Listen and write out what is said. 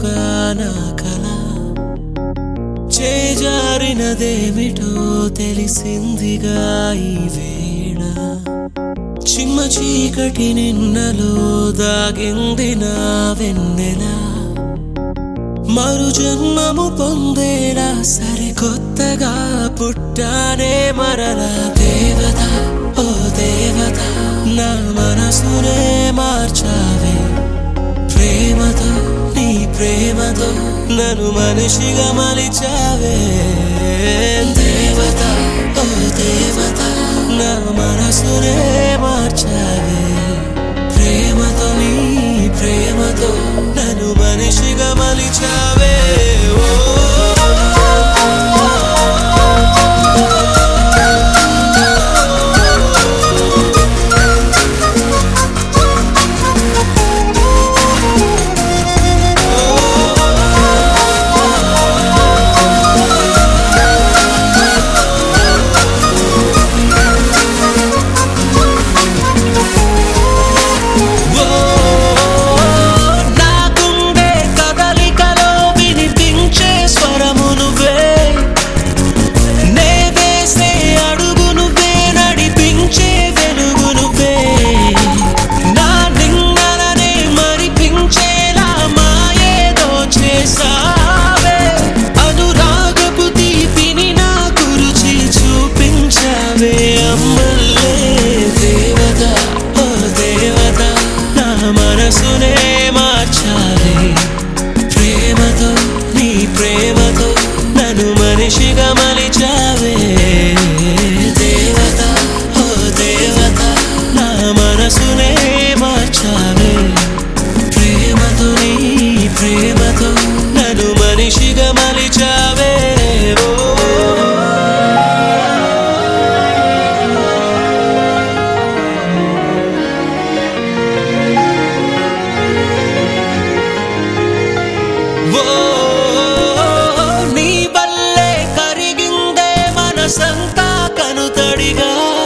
నువ్వా నా కల చేజారినదేమిటో తెలిసిందిగా ఈ వేళ చిమ్మ చీకటి నిన్నలో దాగింది నా వెన్నెల మరు జన్మము పొందేలా సరికొత్తగా పుట్టానే మరలా దేవత ఓ దేవత నా మనసునే మార్చావే ప్రేమతో నీ ప్రేమతో నన్ను మనిషిగా మలిచావే దేవత ఓ దేవత నా మనసునే మార్చావే ప్రేమతో నీ ప్రేమతో నన్ను మనిషిగా మలిచావే ఓ ఓ నా గుండె కదలికలో వినిపించే స్వరము నువ్వే నే వేసే అడుగు నువ్వే నడిపించే వెలుగు నువ్వే నా నిన్నలనే మరిపించేలా మాయేదో చేసావే అనురాగపు తీపిని నా గురుచి చూపించావే అమ్మల్లే దేవత ఓ దేవత నా మనసునే మార్చావే ప్రేమతో నీ ప్రేమతో నన్ను మనిషిగా మలిచావే దేవత ఓ దేవత నా మనసునే మార్చావే ప్రేమతో నీ ప్రేమతో నన్ను మనిషిగా మలిచావే ఓ ఓ నీ వల్లే కరిగిందే మనసంతా కనుతడిగా